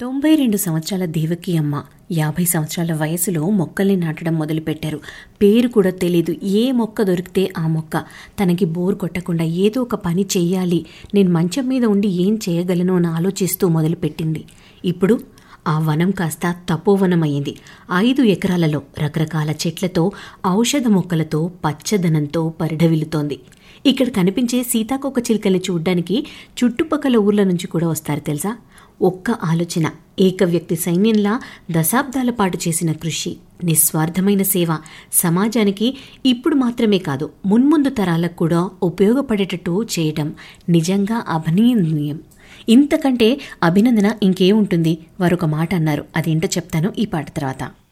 తొంభై రెండు సంవత్సరాల దేవకి అమ్మ యాభై సంవత్సరాల వయసులో మొక్కల్ని నాటడం మొదలుపెట్టారు పేరు కూడా తెలీదు ఏ మొక్క దొరికితే ఆ మొక్క తనకి బోర్ కొట్టకుండా ఏదో ఒక పని చెయ్యాలి నేను మంచం మీద ఉండి ఏం చేయగలను అని ఆలోచిస్తూ మొదలుపెట్టింది ఇప్పుడు ఆ వనం కాస్త తపోవనమయ్యింది ఐదు ఎకరాలలో రకరకాల చెట్లతో ఔషధ మొక్కలతో పచ్చదనంతో పరిఢవిల్లుతోంది ఇక్కడ కనిపించే సీతాకోక చిలుకల్ని చూడ్డానికి చుట్టుపక్కల ఊర్ల నుంచి కూడా వస్తారు తెలుసా ఒక్క ఆలోచన ఏక వ్యక్తి సైన్యంలా దశాబ్దాల పాటు చేసిన కృషి నిస్వార్థమైన సేవ సమాజానికి ఇప్పుడు మాత్రమే కాదు మున్ముందు తరాలకు కూడా ఉపయోగపడేటట్టు చేయటం నిజంగా అభినందనీయం ఇంతకంటే అభినందన ఇంకేముంటుంది వారొక మాట అన్నారు అదేంటో చెప్తాను ఈ పాట తర్వాత